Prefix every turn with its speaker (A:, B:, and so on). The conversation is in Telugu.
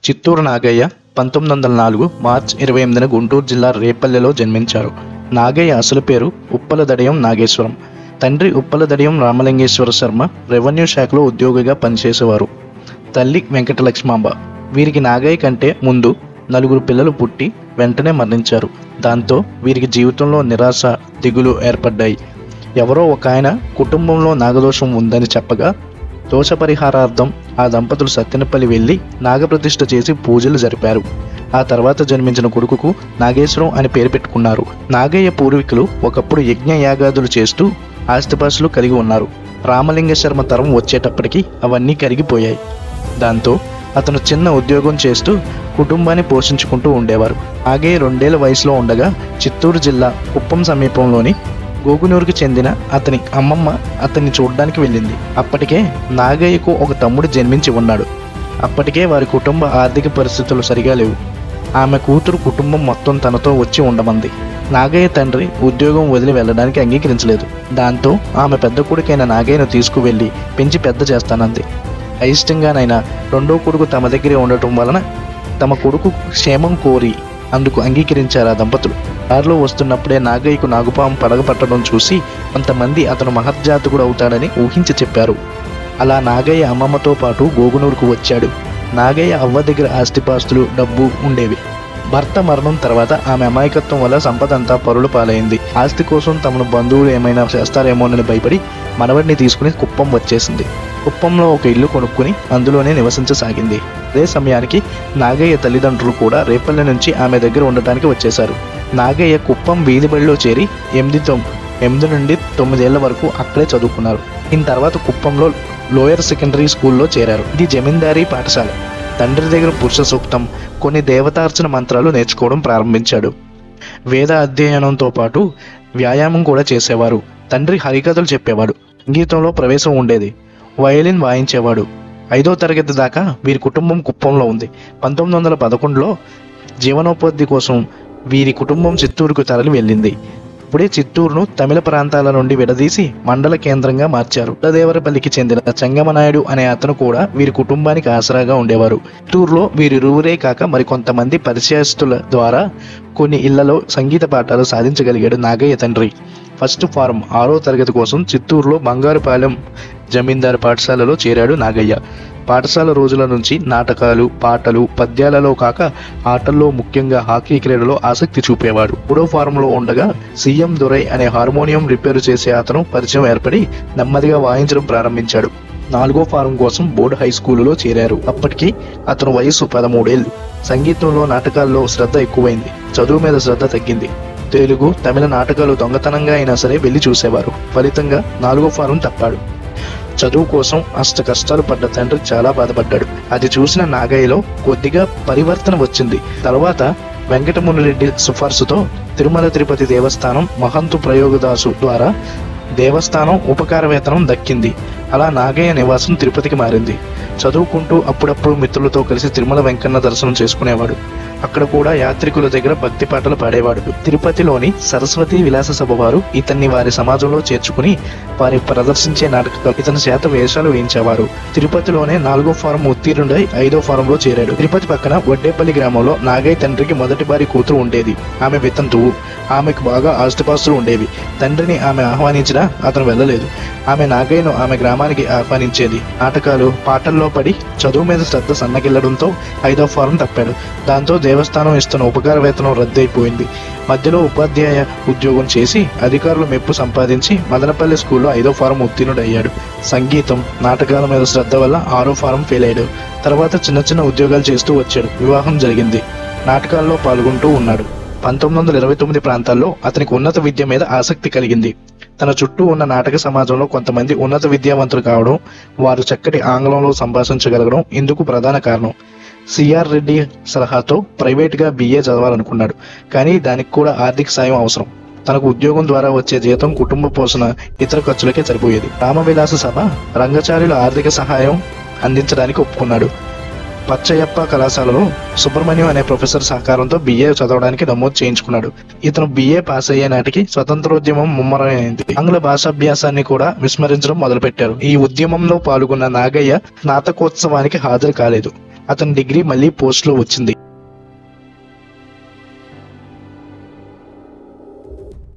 A: చిత్తూరు నాగయ్య పంతొమ్మిది వందల నాలుగు మార్చ్ ఇరవై ఎనిమిదిన గుంటూరు జిల్లా రేపల్లెలో జన్మించారు నాగయ్య అసలు పేరు ఉప్పల దడియం నాగేశ్వరం తండ్రి ఉప్పల దడియం రామలింగేశ్వర శర్మ రెవెన్యూ శాఖలో ఉద్యోగిగా పనిచేసేవారు తల్లి వెంకటలక్ష్మాంబ వీరికి నాగయ్య కంటే ముందు నలుగురు పిల్లలు పుట్టి వెంటనే మరణించారు దాంతో వీరికి జీవితంలో నిరాశ దిగులు ఏర్పడ్డాయి ఎవరో ఒక ఆయన కుటుంబంలో నాగదోషం ఉందని చెప్పగా దోష పరిహారార్థం ఆ దంపతులు సత్యనపల్లి వెళ్ళి నాగప్రతిష్ఠ చేసి పూజలు జరిపారు ఆ తర్వాత జన్మించిన కొడుకుకు నాగేశ్వరం అని పేరు పెట్టుకున్నారు నాగయ్య పూర్వీకులు ఒకప్పుడు యజ్ఞ యాగాదులు చేస్తూ ఆస్తిపాస్తులు కలిగి ఉన్నారు రామలింగ శర్మ తరం వచ్చేటప్పటికి అవన్నీ కరిగిపోయాయి దాంతో అతను చిన్న ఉద్యోగం చేస్తూ కుటుంబాన్ని పోషించుకుంటూ ఉండేవారు నాగే రెండేళ్ల వయసులో ఉండగా చిత్తూరు జిల్లా కుప్పం సమీపంలోని గోగునూరుకు చెందిన అతని అమ్మమ్మ అతన్ని చూడడానికి వెళ్ళింది అప్పటికే నాగయ్యకు ఒక తమ్ముడు జన్మించి ఉన్నాడు అప్పటికే వారి కుటుంబ ఆర్థిక పరిస్థితులు సరిగా లేవు ఆమె కూతురు కుటుంబం మొత్తం తనతో వచ్చి ఉండమంది నాగయ్య తండ్రి ఉద్యోగం వదిలి వెళ్ళడానికి అంగీకరించలేదు దాంతో ఆమె పెద్ద కొడుకైన నాగయ్యను తీసుకువెళ్ళి పెంచి పెద్ద చేస్తానంది అయిష్టంగానైనా రెండో కొడుకు తమ దగ్గరే ఉండటం వలన తమ కొడుకు క్షేమం కోరి అందుకు అంగీకరించారు ఆ దంపతులు దారిలో వస్తున్నప్పుడే నాగయ్యకు నాగుపాము పడగపట్టడం చూసి కొంతమంది అతను మహర్జాతకుడు అవుతాడని ఊహించి చెప్పారు అలా నాగయ్య అమ్మమ్మతో పాటు గోగునూరుకు వచ్చాడు నాగయ్య అవ్వ దగ్గర ఆస్తిపాస్తులు డబ్బు ఉండేవి భర్త మరణం తర్వాత ఆమె అమాయకత్వం వల్ల సంపద అంతా పరులు పాలైంది ఆస్తి కోసం తమను బంధువులు ఏమైనా చేస్తారేమోనని భయపడి మనవడిని తీసుకుని కుప్పం వచ్చేసింది కుప్పంలో ఒక ఇల్లు కొనుక్కుని అందులోనే నివసించసాగింది అదే సమయానికి నాగయ్య తల్లిదండ్రులు కూడా రేపల్లె నుంచి ఆమె దగ్గర ఉండటానికి వచ్చేశారు నాగయ్య కుప్పం వీధి బడిలో చేరి ఎనిమిది తొమ్ ఎనిమిది నుండి తొమ్మిదేళ్ల వరకు అక్కడే చదువుకున్నారు దీని తర్వాత కుప్పంలో లోయర్ సెకండరీ స్కూల్లో చేరారు ఇది జమీందారీ పాఠశాల తండ్రి దగ్గర పురుష సూక్తం కొన్ని దేవతార్చన మంత్రాలు నేర్చుకోవడం ప్రారంభించాడు వేద అధ్యయనంతో పాటు వ్యాయామం కూడా చేసేవారు తండ్రి హరికథలు చెప్పేవాడు సంగీతంలో ప్రవేశం ఉండేది వయలిన్ వాయించేవాడు ఐదో తరగతి దాకా వీరి కుటుంబం కుప్పంలో ఉంది పంతొమ్మిది వందల పదకొండులో జీవనోపాధి కోసం వీరి కుటుంబం చిత్తూరుకు తరలి వెళ్ళింది ఇప్పుడే చిత్తూరును తమిళ ప్రాంతాల నుండి విడదీసి మండల కేంద్రంగా మార్చారు ఉత్తదేవరపల్లికి చెందిన చెంగమనాయుడు అనే అతను కూడా వీరి కుటుంబానికి ఆసరాగా ఉండేవారు చిత్తూరులో వీరిరువురే కాక మరికొంతమంది పరిచయస్తుల ద్వారా కొన్ని ఇళ్లలో సంగీత పాఠాలు సాధించగలిగాడు నాగయ్య తండ్రి ఫస్ట్ ఫారం ఆరో తరగతి కోసం చిత్తూరులో బంగారుపాలెం జమీందారు పాఠశాలలో చేరాడు నాగయ్య పాఠశాల రోజుల నుంచి నాటకాలు పాటలు పద్యాలలో కాక ఆటల్లో ముఖ్యంగా హాకీ క్రీడలో ఆసక్తి చూపేవాడు మూడో ఫారంలో ఉండగా సీఎం దొరై అనే హార్మోనియం రిపేరు చేసే అతను పరిచయం ఏర్పడి నెమ్మదిగా వాయించడం ప్రారంభించాడు నాలుగో ఫారం కోసం బోర్డు హై స్కూలులో చేరారు అప్పటికి అతను వయసు పదమూడేళ్లు సంగీతంలో నాటకాల్లో శ్రద్ధ ఎక్కువైంది చదువు మీద శ్రద్ధ తగ్గింది తెలుగు తమిళ నాటకాలు దొంగతనంగా అయినా సరే వెళ్లి చూసేవారు ఫలితంగా నాలుగో ఫారం తప్పాడు చదువు కోసం అష్ట కష్టాలు పడ్డ తండ్రి చాలా బాధపడ్డాడు అది చూసిన నాగయ్యలో కొద్దిగా పరివర్తన వచ్చింది తర్వాత వెంకటమునిరెడ్డి సిఫార్సుతో తిరుమల తిరుపతి దేవస్థానం మహంతు ప్రయోగదాసు ద్వారా దేవస్థానం ఉపకార వేతనం దక్కింది అలా నాగయ్య నివాసం తిరుపతికి మారింది చదువుకుంటూ అప్పుడప్పుడు మిత్రులతో కలిసి తిరుమల వెంకన్న దర్శనం చేసుకునేవాడు అక్కడ కూడా యాత్రికుల దగ్గర భక్తి పాటలు పాడేవాడు తిరుపతిలోని సరస్వతి విలాస సభ వారు ఇతన్ని వారి సమాజంలో చేర్చుకుని వారి ప్రదర్శించే నాటకాలు ఇతని చేత వేషాలు వేయించేవారు తిరుపతిలోనే నాలుగో ఫారం ఉత్తీర్ణుడై ఐదో ఫారంలో చేరాడు తిరుపతి పక్కన వడ్డేపల్లి గ్రామంలో నాగయ్య తండ్రికి మొదటి భారీ కూతురు ఉండేది ఆమె వితంతువు ఆమెకు బాగా ఆస్తిపాస్తులు ఉండేవి తండ్రిని ఆమె ఆహ్వానించినా అతను వెళ్ళలేదు ఆమె నాగయ్యను ఆమె గ్రామానికి ఆహ్వానించేది నాటకాలు పాటల్లో పడి చదువు మీద శ్రద్ధ సన్నగిల్లడంతో ఐదో ఫారం తప్పాడు దాంతో దేవస్థానం ఇస్తున్న ఉపకార వేతనం రద్దయిపోయింది మధ్యలో ఉపాధ్యాయ ఉద్యోగం చేసి అధికారుల మెప్పు సంపాదించి మదనపల్లి స్కూల్లో ఐదో ఫారం ఉత్తీర్ణుడయ్యాడు సంగీతం నాటకాల మీద శ్రద్ధ వల్ల ఆరో ఫారం ఫెయిల్ అయ్యాడు తర్వాత చిన్న చిన్న ఉద్యోగాలు చేస్తూ వచ్చాడు వివాహం జరిగింది నాటకాల్లో పాల్గొంటూ ఉన్నాడు పంతొమ్మిది వందల ఇరవై తొమ్మిది ప్రాంతాల్లో అతనికి ఉన్నత విద్య మీద ఆసక్తి కలిగింది తన చుట్టూ ఉన్న నాటక సమాజంలో కొంతమంది ఉన్నత విద్యావంతులు కావడం వారు చక్కటి ఆంగ్లంలో సంభాషించగలగడం ఇందుకు ప్రధాన కారణం సిఆర్ రెడ్డి సలహాతో ప్రైవేట్గా బిఏ చదవాలనుకున్నాడు కానీ దానికి కూడా ఆర్థిక సాయం అవసరం తనకు ఉద్యోగం ద్వారా వచ్చే జీతం కుటుంబ పోషణ ఇతర ఖర్చులకే సరిపోయేది రామవిలాస సభ రంగచార్యుల ఆర్థిక సహాయం అందించడానికి ఒప్పుకున్నాడు పచ్చయ్యప్ప కళాశాలలో సుబ్రహ్మణ్యం అనే ప్రొఫెసర్ సహకారంతో బిఏ చదవడానికి నమోదు చేయించుకున్నాడు ఇతను బిఏ పాస్ అయ్యే నాటికి స్వతంత్రోద్యమం ముమ్మరమైంది ఆంగ్ల భాషాభ్యాసాన్ని కూడా విస్మరించడం మొదలుపెట్టారు ఈ ఉద్యమంలో పాల్గొన్న నాగయ్య స్నాతకోత్సవానికి హాజరు కాలేదు అతని డిగ్రీ మళ్ళీ పోస్ట్లో వచ్చింది